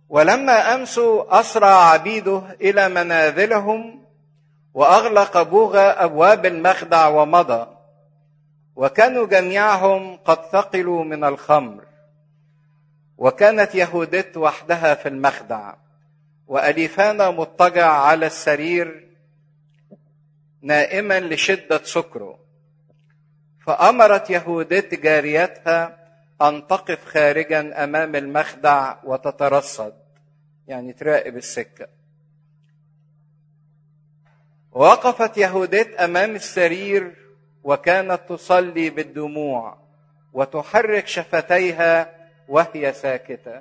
ولما امسوا اسرع عبيده الى منازلهم واغلق بوغ ابواب المخدع ومضى وكانوا جميعهم قد ثقلوا من الخمر وكانت يهودت وحدها في المخدع واليفانا مضطجع على السرير نائما لشده سكره فامرت يهودت جاريتها ان تقف خارجا امام المخدع وتترصد يعني تراقب السكه وقفت يهودت امام السرير وكانت تصلي بالدموع وتحرك شفتيها وهي ساكته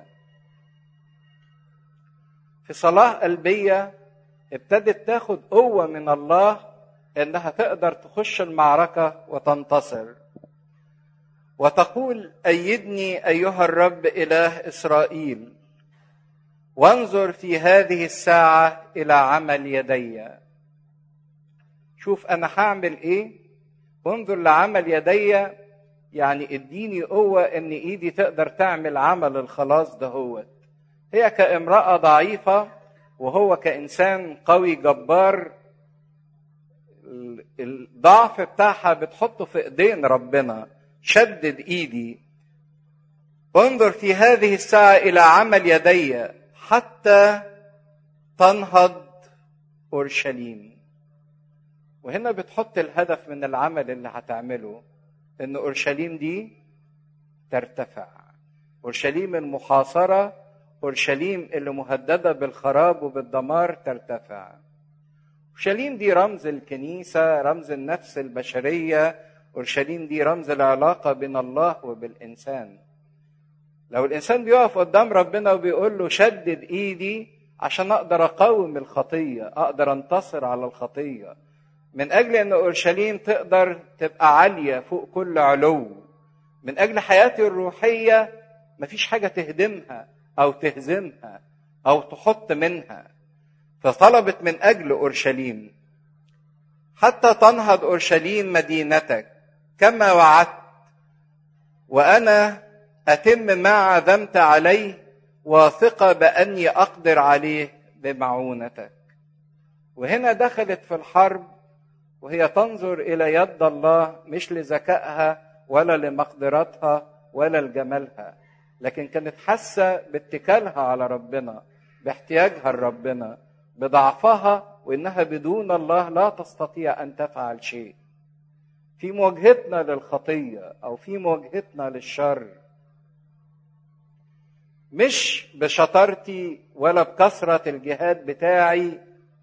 في صلاه قلبيه ابتدت تاخد قوه من الله انها تقدر تخش المعركه وتنتصر وتقول ايدني ايها الرب اله اسرائيل وانظر في هذه الساعه الى عمل يدي شوف انا هعمل ايه وانظر لعمل يدي يعني اديني قوه ان ايدي تقدر تعمل عمل الخلاص دهوت هي كامراه ضعيفه وهو كانسان قوي جبار الضعف بتاعها بتحطه في ايدين ربنا شدد ايدي انظر في هذه الساعه الى عمل يدي حتى تنهض اورشليم وهنا بتحط الهدف من العمل اللي هتعمله ان اورشليم دي ترتفع اورشليم المحاصره اورشليم اللي مهدده بالخراب وبالدمار ترتفع اورشليم دي رمز الكنيسه رمز النفس البشريه اورشليم دي رمز العلاقه بين الله وبالانسان لو الانسان بيقف قدام ربنا وبيقول له شدد ايدي عشان اقدر اقاوم الخطيه اقدر انتصر على الخطيه من اجل ان اورشليم تقدر تبقى عاليه فوق كل علو من اجل حياتي الروحيه مفيش حاجه تهدمها او تهزمها او تحط منها فطلبت من اجل اورشليم حتى تنهض اورشليم مدينتك كما وعدت وانا اتم ما عزمت عليه واثقه باني اقدر عليه بمعونتك وهنا دخلت في الحرب وهي تنظر الى يد الله مش لذكائها ولا لمقدرتها ولا لجمالها لكن كانت حاسه باتكالها على ربنا باحتياجها لربنا بضعفها وانها بدون الله لا تستطيع ان تفعل شيء في مواجهتنا للخطيه او في مواجهتنا للشر مش بشطارتي ولا بكثره الجهاد بتاعي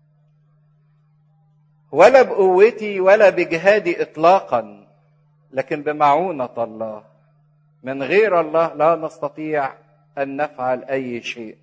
ولا بقوتي ولا بجهادي اطلاقا لكن بمعونه الله من غير الله لا نستطيع ان نفعل اي شيء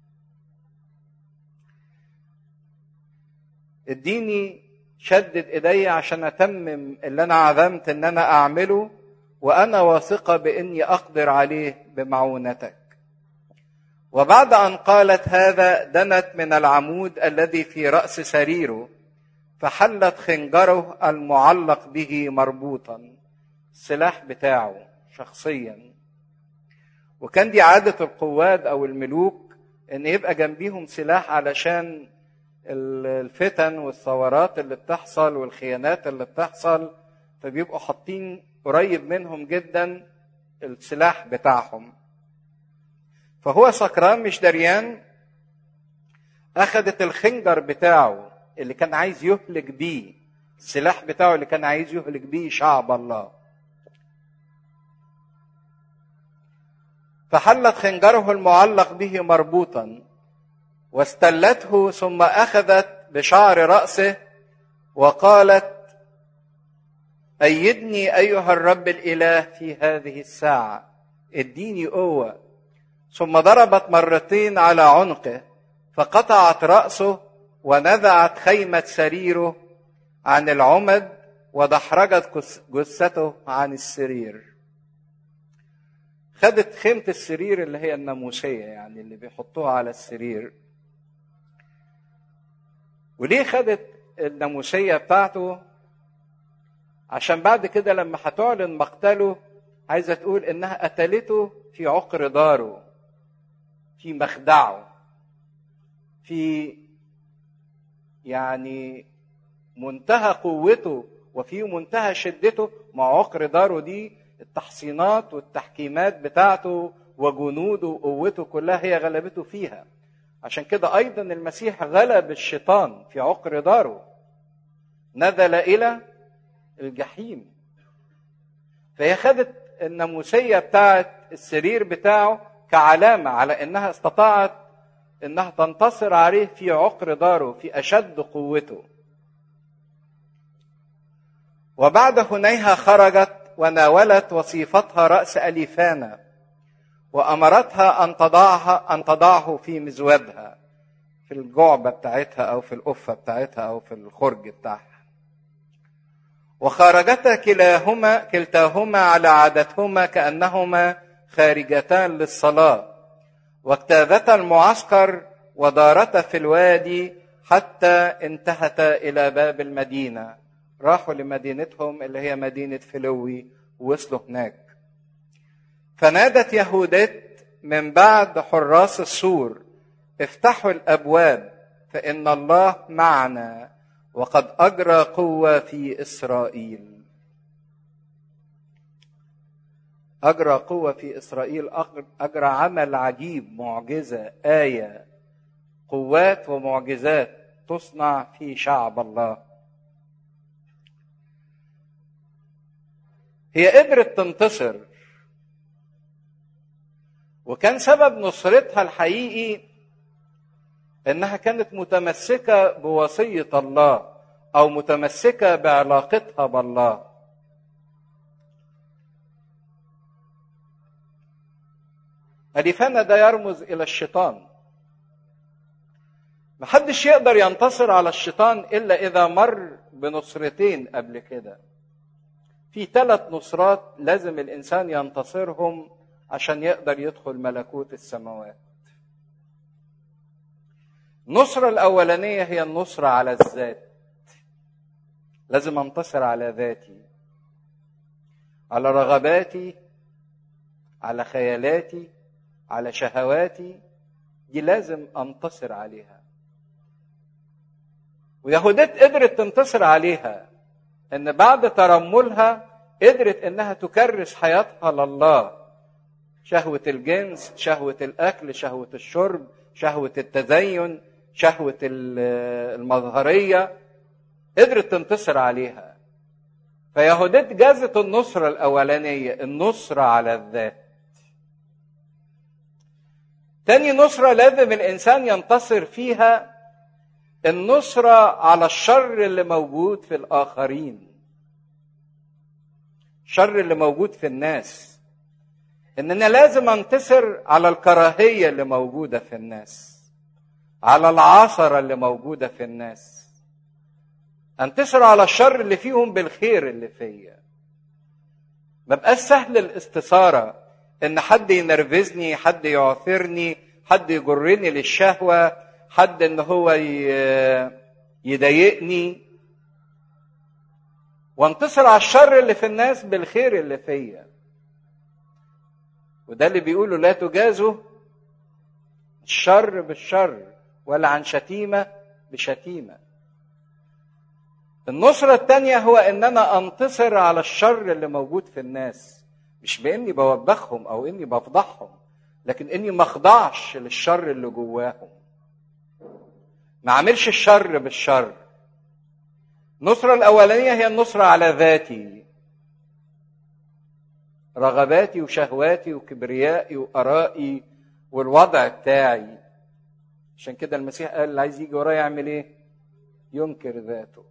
اديني شدد ايدي عشان اتمم اللي انا عزمت ان انا اعمله وانا واثقه باني اقدر عليه بمعونتك وبعد ان قالت هذا دنت من العمود الذي في راس سريره فحلت خنجره المعلق به مربوطا السلاح بتاعه شخصيا وكان دي عاده القواد او الملوك ان يبقى جنبيهم سلاح علشان الفتن والثورات اللي بتحصل والخيانات اللي بتحصل فبيبقوا حاطين قريب منهم جدا السلاح بتاعهم فهو سكران مش دريان اخذت الخنجر بتاعه اللي كان عايز يهلك بيه السلاح بتاعه اللي كان عايز يهلك بيه شعب الله فحلت خنجره المعلق به مربوطا واستلته ثم اخذت بشعر راسه وقالت ايدني ايها الرب الاله في هذه الساعه اديني قوه ثم ضربت مرتين على عنقه فقطعت راسه ونزعت خيمه سريره عن العمد ودحرجت جثته عن السرير خدت خيمة السرير اللي هي الناموسية يعني اللي بيحطوها على السرير وليه خدت الناموسية بتاعته عشان بعد كده لما هتعلن مقتله عايزة تقول إنها قتلته في عقر داره في مخدعه في يعني منتهى قوته وفي منتهى شدته مع عقر داره دي التحصينات والتحكيمات بتاعته وجنوده وقوته كلها هي غلبته فيها عشان كده ايضا المسيح غلب الشيطان في عقر داره نزل الى الجحيم فهي خدت الناموسيه بتاعت السرير بتاعه كعلامه على انها استطاعت انها تنتصر عليه في عقر داره في اشد قوته وبعد هنيها خرجت وناولت وصيفتها راس اليفانا وامرتها ان تضعها ان تضعه في مزودها في الجعبه بتاعتها او في القفه بتاعتها او في الخرج بتاعها وخرجتا كلاهما كلتاهما على عادتهما كانهما خارجتان للصلاه واجتازتا المعسكر ودارتا في الوادي حتى انتهتا الى باب المدينه راحوا لمدينتهم اللي هي مدينه فلوي ووصلوا هناك فنادت يهودت من بعد حراس السور افتحوا الابواب فان الله معنا وقد اجرى قوه في اسرائيل اجرى قوه في اسرائيل اجرى عمل عجيب معجزه ايه قوات ومعجزات تصنع في شعب الله هي قدرت تنتصر وكان سبب نصرتها الحقيقي انها كانت متمسكه بوصيه الله او متمسكه بعلاقتها بالله أليفانا ده يرمز إلى الشيطان محدش يقدر ينتصر على الشيطان إلا إذا مر بنصرتين قبل كده في ثلاث نصرات لازم الإنسان ينتصرهم عشان يقدر يدخل ملكوت السماوات النصرة الأولانية هي النصرة على الذات لازم أنتصر على ذاتي على رغباتي على خيالاتي على شهواتي دي لازم انتصر عليها ويهوديت قدرت تنتصر عليها ان بعد ترملها قدرت انها تكرس حياتها لله شهوة الجنس شهوة الأكل شهوة الشرب شهوة التزين شهوة المظهرية قدرت تنتصر عليها فيهوديت جازت النصرة الأولانية النصرة على الذات تاني نصرة لازم الإنسان ينتصر فيها النصرة على الشر اللي موجود في الآخرين الشر اللي موجود في الناس ان انا لازم انتصر على الكراهيه اللي موجوده في الناس على العثره اللي موجوده في الناس انتصر على الشر اللي فيهم بالخير اللي فيا ما بقاش سهل الاستثاره ان حد ينرفزني حد يعثرني حد يجرني للشهوه حد ان هو يضايقني وانتصر على الشر اللي في الناس بالخير اللي فيا وده اللي بيقوله لا تجازوا الشر بالشر ولا عن شتيمة بشتيمة النصرة الثانية هو ان انا انتصر على الشر اللي موجود في الناس مش باني بوبخهم او اني بفضحهم لكن اني ما اخضعش للشر اللي جواهم ما اعملش الشر بالشر النصرة الأولانية هي النصرة على ذاتي رغباتي وشهواتي وكبريائي وارائي والوضع بتاعي عشان كده المسيح قال اللي عايز يجي ورايا يعمل ايه ينكر ذاته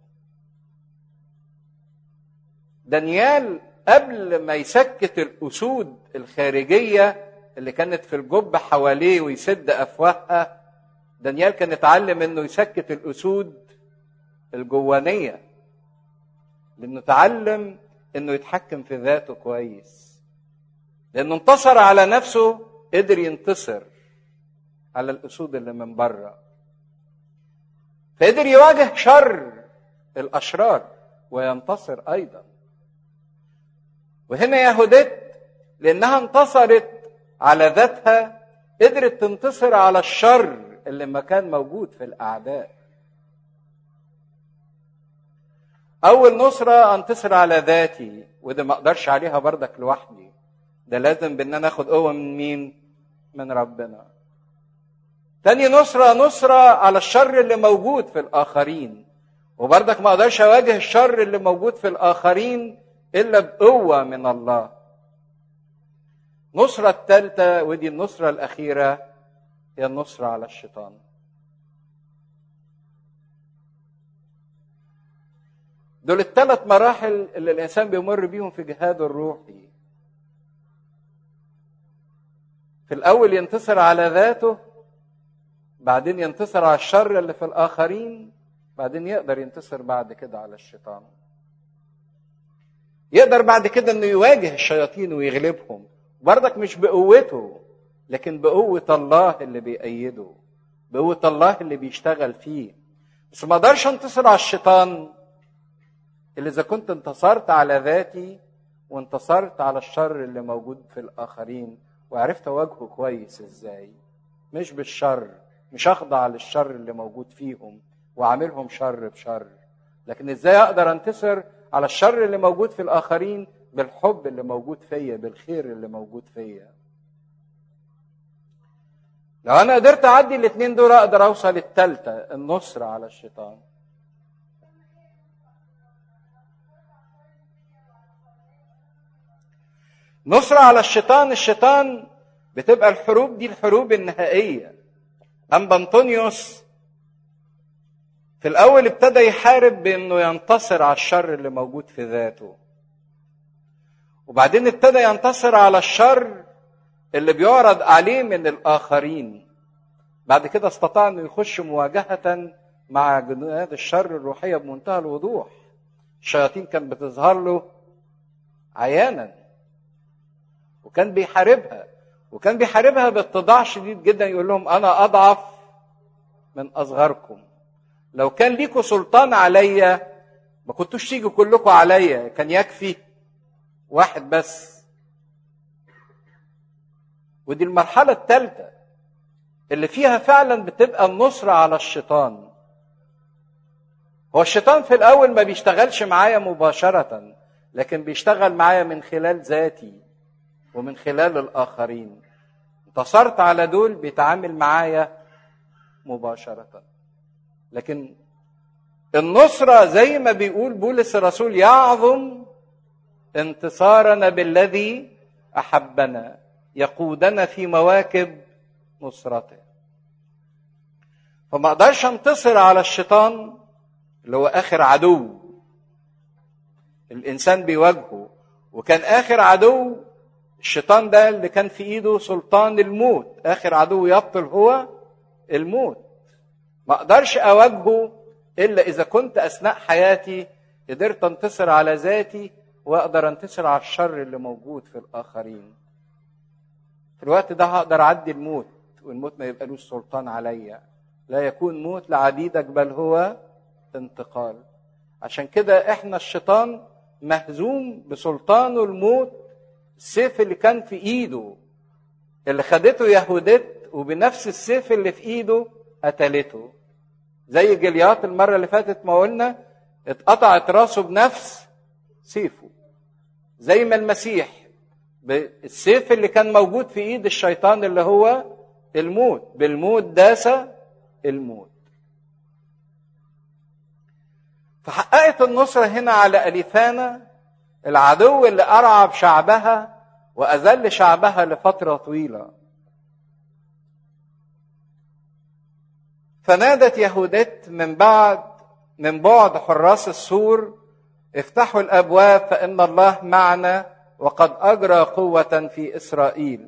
دانيال قبل ما يسكت الاسود الخارجيه اللي كانت في الجب حواليه ويسد افواهها دانيال كان اتعلم انه يسكت الاسود الجوانيه لانه اتعلم انه يتحكم في ذاته كويس لانه انتصر على نفسه قدر ينتصر على الاسود اللي من بره فقدر يواجه شر الاشرار وينتصر ايضا وهنا يهودت لانها انتصرت على ذاتها قدرت تنتصر على الشر اللي ما كان موجود في الاعداء اول نصره انتصر على ذاتي وده ما اقدرش عليها بردك لوحدي ده لازم بان انا اخد قوه من مين من ربنا تاني نصرة نصرة على الشر اللي موجود في الآخرين وبرضك ما أقدرش أواجه الشر اللي موجود في الآخرين إلا بقوة من الله النصرة الثالثة ودي النصرة الأخيرة هي النصرة على الشيطان دول الثلاث مراحل اللي الإنسان بيمر بيهم في جهاده الروحي في الأول ينتصر على ذاته بعدين ينتصر على الشر اللي في الآخرين بعدين يقدر ينتصر بعد كده على الشيطان يقدر بعد كده انه يواجه الشياطين ويغلبهم برضك مش بقوته لكن بقوة الله اللي بيأيده بقوة الله اللي بيشتغل فيه بس ما اقدرش انتصر على الشيطان اللي اذا كنت انتصرت على ذاتي وانتصرت على الشر اللي موجود في الاخرين وعرفت اواجهه كويس ازاي مش بالشر مش اخضع للشر اللي موجود فيهم واعملهم شر بشر لكن ازاي اقدر انتصر على الشر اللي موجود في الاخرين بالحب اللي موجود فيا بالخير اللي موجود فيا لو انا قدرت اعدي الاثنين دول اقدر اوصل الثالثه النصره على الشيطان نصرة على الشيطان الشيطان بتبقى الحروب دي الحروب النهائية أما أنطونيوس في الأول ابتدى يحارب بأنه ينتصر على الشر اللي موجود في ذاته وبعدين ابتدى ينتصر على الشر اللي بيعرض عليه من الآخرين بعد كده استطاع أنه يخش مواجهة مع جنود الشر الروحية بمنتهى الوضوح الشياطين كانت بتظهر له عيانا وكان بيحاربها وكان بيحاربها باتضاع شديد جدا يقول لهم انا اضعف من اصغركم لو كان ليكوا سلطان عليا ما كنتوش تيجوا كلكم عليا كان يكفي واحد بس ودي المرحلة الثالثة اللي فيها فعلا بتبقى النصرة على الشيطان هو الشيطان في الأول ما بيشتغلش معايا مباشرة لكن بيشتغل معايا من خلال ذاتي ومن خلال الآخرين انتصرت على دول بيتعامل معايا مباشرة لكن النصرة زي ما بيقول بولس الرسول يعظم انتصارنا بالذي أحبنا يقودنا في مواكب نصرته فما اقدرش انتصر على الشيطان اللي هو اخر عدو الانسان بيواجهه وكان اخر عدو الشيطان ده اللي كان في ايده سلطان الموت اخر عدو يبطل هو الموت ما اقدرش اواجهه الا اذا كنت اثناء حياتي قدرت انتصر على ذاتي واقدر انتصر على الشر اللي موجود في الاخرين في الوقت ده هقدر اعدي الموت والموت ما يبقالوش سلطان عليا لا يكون موت لعديدك بل هو انتقال عشان كده احنا الشيطان مهزوم بسلطانه الموت السيف اللي كان في ايده اللي خدته يهودت وبنفس السيف اللي في ايده قتلته زي جليات المرة اللي فاتت ما قلنا اتقطعت راسه بنفس سيفه زي ما المسيح السيف اللي كان موجود في ايد الشيطان اللي هو الموت بالموت داس الموت فحققت النصرة هنا على أليفانا العدو اللي أرعب شعبها وأذل شعبها لفترة طويلة فنادت يهودت من بعد من بعد حراس السور افتحوا الابواب فان الله معنا وقد اجرى قوه في اسرائيل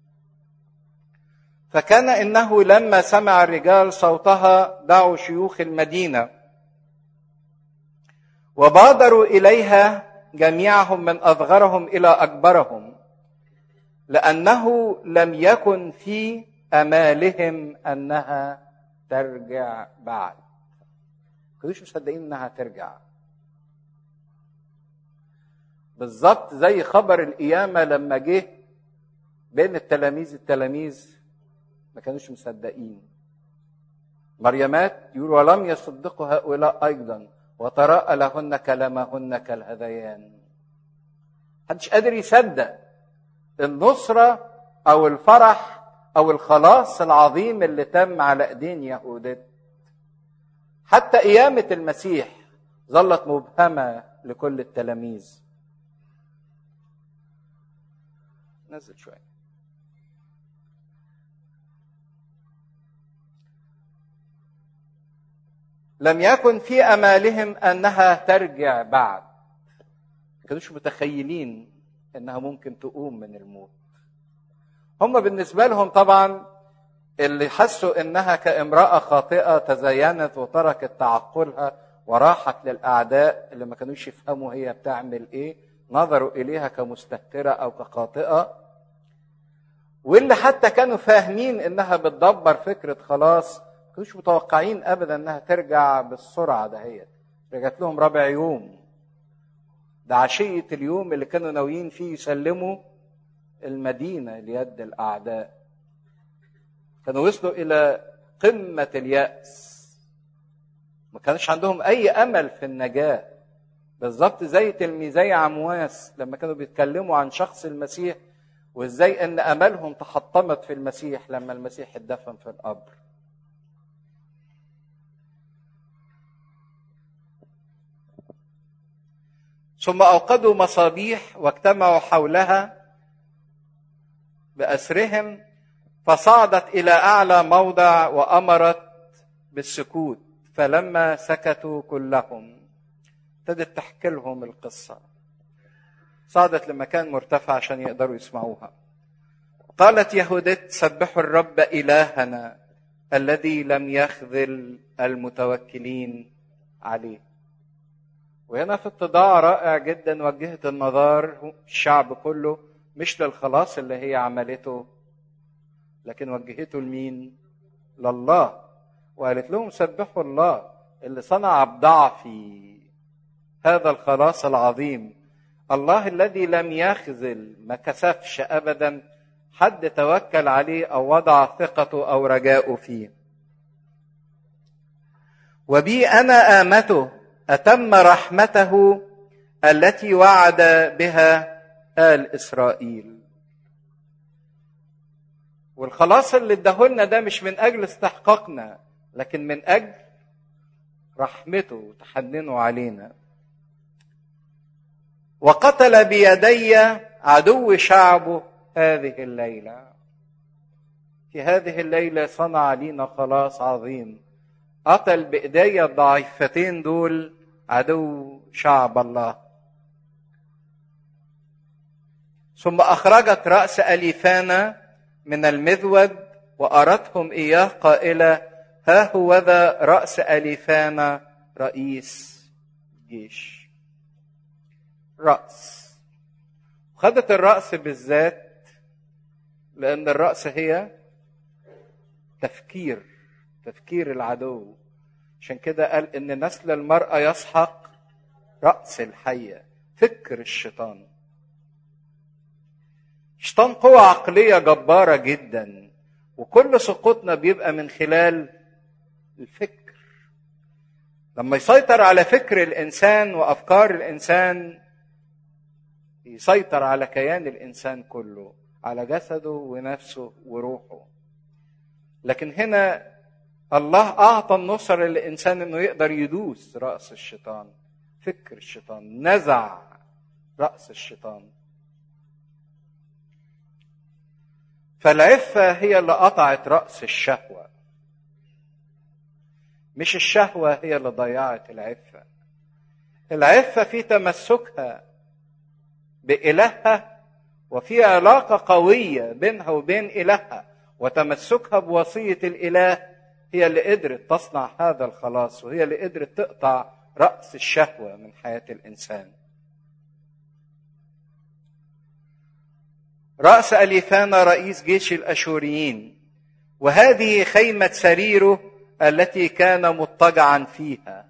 فكان انه لما سمع الرجال صوتها دعوا شيوخ المدينه وبادروا اليها جميعهم من اصغرهم الى اكبرهم لانه لم يكن في امالهم انها ترجع بعد كانوش مصدقين انها ترجع بالظبط زي خبر القيامة لما جه بين التلاميذ التلاميذ ما كانوش مصدقين مريمات يقول ولم يصدقوا هؤلاء أيضا وتراءى لهن كلامهن كالهذيان محدش قادر يصدق النصرة أو الفرح أو الخلاص العظيم اللي تم على إيدين يهودت حتى قيامة المسيح ظلت مبهمة لكل التلاميذ نزل شوية لم يكن في امالهم انها ترجع بعد ما كانوش متخيلين انها ممكن تقوم من الموت هم بالنسبه لهم طبعا اللي حسوا انها كامراه خاطئه تزينت وتركت تعقلها وراحت للاعداء اللي ما كانوش يفهموا هي بتعمل ايه نظروا اليها كمستهتره او كخاطئه واللي حتى كانوا فاهمين انها بتدبر فكره خلاص كانوش متوقعين ابدا انها ترجع بالسرعه دهيت رجعت لهم رابع يوم ده عشيه اليوم اللي كانوا ناويين فيه يسلموا المدينه ليد الاعداء كانوا وصلوا الى قمه الياس ما كانش عندهم اي امل في النجاه بالظبط زي تلميذي عمواس لما كانوا بيتكلموا عن شخص المسيح وازاي ان املهم تحطمت في المسيح لما المسيح اتدفن في القبر ثم اوقدوا مصابيح واجتمعوا حولها باسرهم فصعدت الى اعلى موضع وامرت بالسكوت فلما سكتوا كلهم ابتدت تحكي لهم القصه صعدت لمكان مرتفع عشان يقدروا يسمعوها قالت يهودت سبحوا الرب الهنا الذي لم يخذل المتوكلين عليه وهنا في اتضاع رائع جدا وجهت النظار الشعب كله مش للخلاص اللي هي عملته لكن وجهته لمين لله وقالت لهم سبحوا الله اللي صنع بضعفي هذا الخلاص العظيم الله الذي لم يخذل ما كسفش ابدا حد توكل عليه او وضع ثقته او رجاءه فيه وبي انا امته اتم رحمته التي وعد بها ال اسرائيل والخلاص اللي اداهولنا ده مش من اجل استحقاقنا لكن من اجل رحمته وتحننه علينا وقتل بيدي عدو شعبه هذه الليله في هذه الليله صنع لينا خلاص عظيم قتل بايدي الضعيفتين دول عدو شعب الله ثم اخرجت راس اليفانا من المذود وارتهم اياه قائله ها هو ذا راس اليفانا رئيس جيش راس خدت الراس بالذات لان الراس هي تفكير تفكير العدو عشان كده قال ان نسل المراه يسحق راس الحيه فكر الشيطان الشيطان قوة عقلية جبارة جدا وكل سقوطنا بيبقى من خلال الفكر لما يسيطر على فكر الإنسان وأفكار الإنسان يسيطر على كيان الإنسان كله على جسده ونفسه وروحه لكن هنا الله أعطى النصر للإنسان إنه يقدر يدوس رأس الشيطان فكر الشيطان نزع رأس الشيطان فالعفة هي اللي قطعت رأس الشهوة مش الشهوة هي اللي ضيعت العفة العفة في تمسكها بإلهها وفي علاقة قوية بينها وبين إلهها وتمسكها بوصية الإله هي اللي قدرت تصنع هذا الخلاص وهي اللي قدرت تقطع رأس الشهوة من حياة الإنسان رأس أليفانا رئيس جيش الأشوريين وهذه خيمة سريره التي كان مضطجعا فيها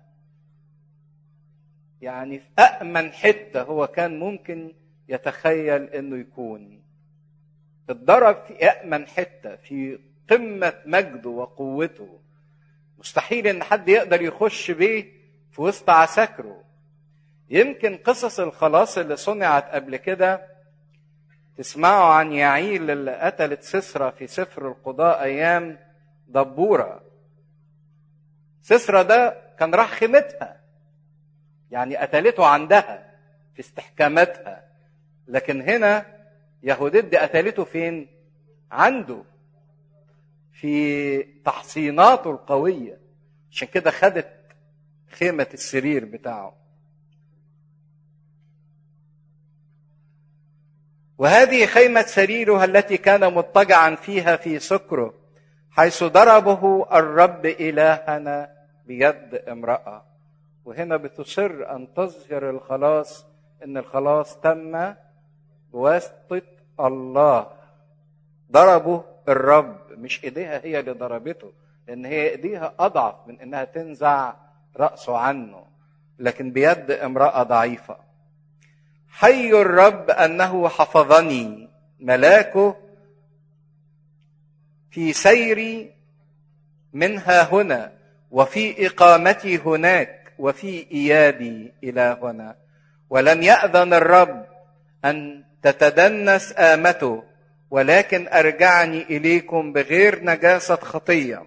يعني في أأمن حتة هو كان ممكن يتخيل أنه يكون اتضرب في أأمن حتة في قمة مجده وقوته مستحيل ان حد يقدر يخش بيه في وسط عساكره يمكن قصص الخلاص اللي صنعت قبل كده تسمعوا عن يعيل اللي قتلت سسرة في سفر القضاء أيام دبورة سسرة ده كان راح خيمتها يعني قتلته عندها في استحكاماتها لكن هنا يهوديت دي قتلته فين عنده في تحصيناته القوية عشان كده خدت خيمة السرير بتاعه وهذه خيمة سريرها التي كان مضطجعا فيها في سكره حيث ضربه الرب إلهنا بيد امرأة وهنا بتصر أن تظهر الخلاص إن الخلاص تم بواسطة الله ضربه الرب مش إيديها هي اللي ضربته لأن هي إيديها أضعف من إنها تنزع رأسه عنه لكن بيد امرأة ضعيفة حي الرب أنه حفظني ملاكه في سيري منها هنا وفي إقامتي هناك وفي إيابي إلى هنا ولم يأذن الرب أن تتدنس آمته ولكن أرجعني إليكم بغير نجاسة خطية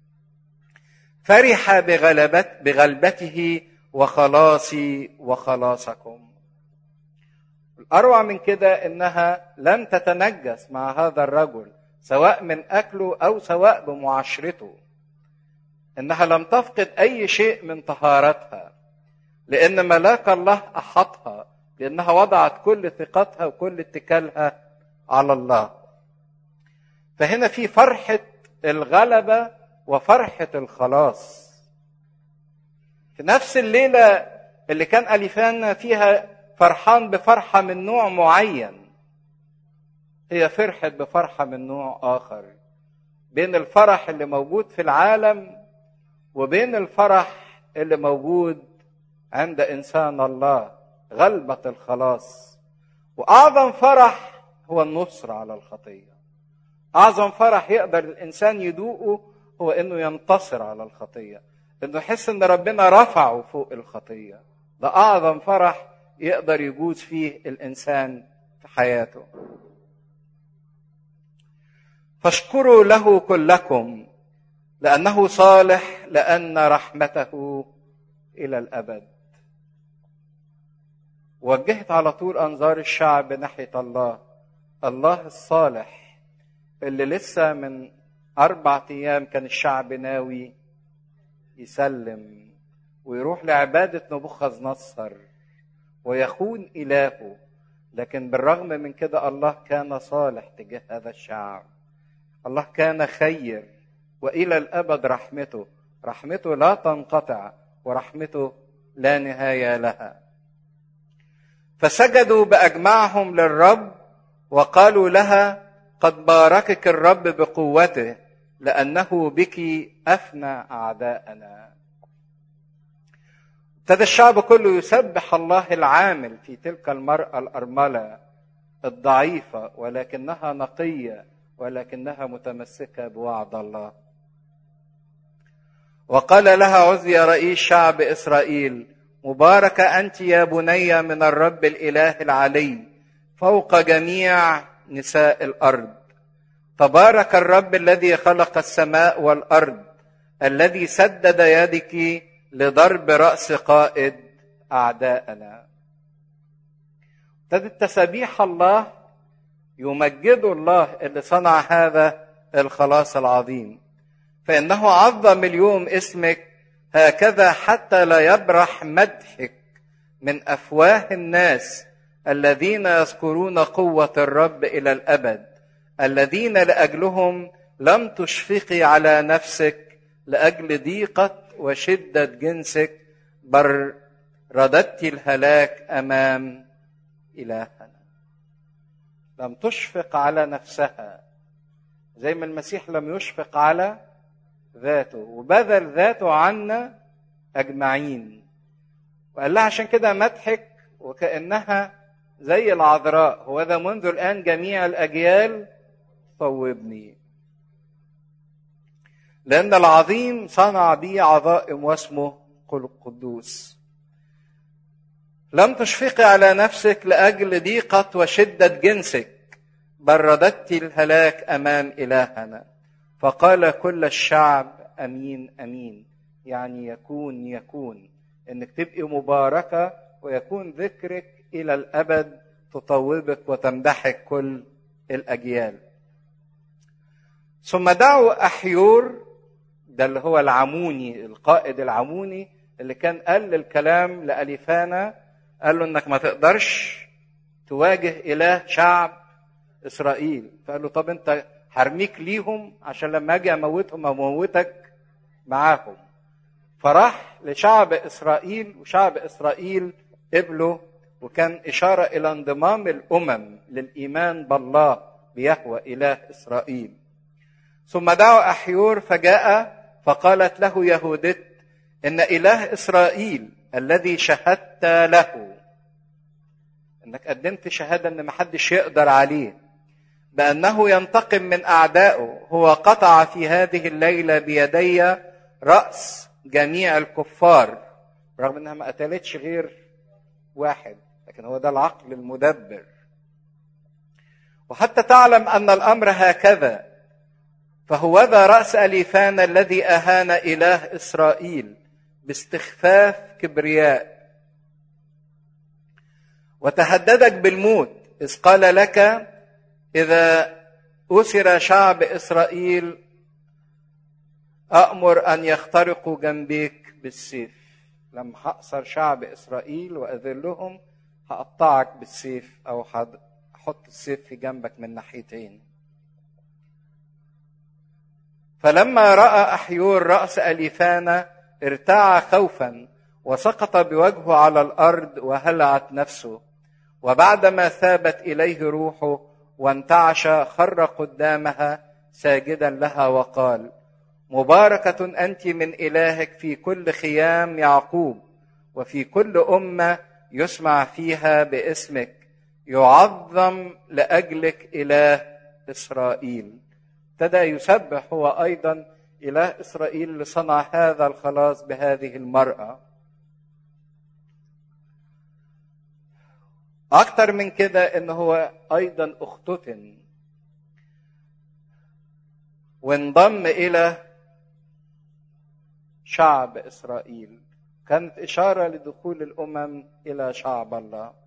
فرح بغلبت بغلبته وخلاصي وخلاصكم الأروع من كده إنها لم تتنجس مع هذا الرجل سواء من أكله أو سواء بمعاشرته إنها لم تفقد أي شيء من طهارتها لأن ملاك الله أحاطها لأنها وضعت كل ثقتها وكل اتكالها على الله فهنا في فرحة الغلبة وفرحة الخلاص في نفس الليلة اللي كان أليفان فيها فرحان بفرحة من نوع معين هي فرحت بفرحة من نوع آخر بين الفرح اللي موجود في العالم وبين الفرح اللي موجود عند إنسان الله غلبة الخلاص وأعظم فرح هو النصر على الخطية أعظم فرح يقدر الإنسان يدوقه هو إنه ينتصر على الخطية إنه يحس إن ربنا رفعه فوق الخطية ده أعظم فرح يقدر يجوز فيه الإنسان في حياته فاشكروا له كلكم لأنه صالح لأن رحمته إلى الأبد وجهت على طول أنظار الشعب ناحية الله الله الصالح اللي لسه من أربع أيام كان الشعب ناوي يسلم ويروح لعبادة نبوخذ نصر ويخون إلهه لكن بالرغم من كده الله كان صالح تجاه هذا الشعب الله كان خير والى الابد رحمته رحمته لا تنقطع ورحمته لا نهايه لها فسجدوا باجمعهم للرب وقالوا لها قد باركك الرب بقوته لانه بك افنى اعداءنا ابتدى الشعب كله يسبح الله العامل في تلك المراه الارمله الضعيفه ولكنها نقيه ولكنها متمسكه بوعد الله وقال لها عزي رئيس شعب اسرائيل مباركه انت يا بني من الرب الاله العلي فوق جميع نساء الارض تبارك الرب الذي خلق السماء والارض الذي سدد يدك لضرب راس قائد اعداءنا ابتدت تسابيح الله يمجد الله اللي صنع هذا الخلاص العظيم فانه عظم اليوم اسمك هكذا حتى لا يبرح مدحك من افواه الناس الذين يذكرون قوه الرب الى الابد الذين لاجلهم لم تشفقي على نفسك لاجل ضيقه وشده جنسك بل رددت الهلاك امام الهنا لم تشفق على نفسها زي ما المسيح لم يشفق على ذاته وبذل ذاته عنا اجمعين وقال لها عشان كده مدحك وكانها زي العذراء هو ذا منذ الان جميع الاجيال صوبني لأن العظيم صنع بي عظائم واسمه قدوس لم تشفقي على نفسك لأجل ضيقة وشدة جنسك بل رددت الهلاك أمام إلهنا فقال كل الشعب أمين أمين يعني يكون يكون إنك تبقي مباركة ويكون ذكرك إلى الأبد تطوبك وتمدحك كل الأجيال ثم دعوا أحيور ده اللي هو العموني القائد العموني اللي كان قال الكلام لأليفانا قال له انك ما تقدرش تواجه اله شعب اسرائيل فقال له طب انت هرميك ليهم عشان لما اجي اموتهم اموتك معاهم فراح لشعب اسرائيل وشعب اسرائيل قبله وكان اشاره الى انضمام الامم للايمان بالله بيهوى اله اسرائيل ثم دعوا احيور فجاء فقالت له يهودت ان اله اسرائيل الذي شهدت له انك قدمت شهاده ان محدش يقدر عليه بانه ينتقم من اعدائه هو قطع في هذه الليله بيدي راس جميع الكفار رغم انها ما قتلتش غير واحد لكن هو ده العقل المدبر وحتى تعلم ان الامر هكذا فهو ذا راس اليفان الذي اهان اله اسرائيل باستخفاف كبرياء وتهددك بالموت اذ قال لك اذا اسر شعب اسرائيل امر ان يخترقوا جنبيك بالسيف لما هأسر شعب اسرائيل واذلهم هقطعك بالسيف او هحط السيف في جنبك من ناحيتين فلما راى احيور راس اليفانا ارتاع خوفا وسقط بوجهه على الارض وهلعت نفسه وبعدما ثابت اليه روحه وانتعش خر قدامها ساجدا لها وقال مباركه انت من الهك في كل خيام يعقوب وفي كل امه يسمع فيها باسمك يعظم لاجلك اله اسرائيل ابتدى يسبح هو ايضا اله اسرائيل اللي صنع هذا الخلاص بهذه المراه اكتر من كده ان هو ايضا اختتن وانضم الى شعب اسرائيل كانت اشاره لدخول الامم الى شعب الله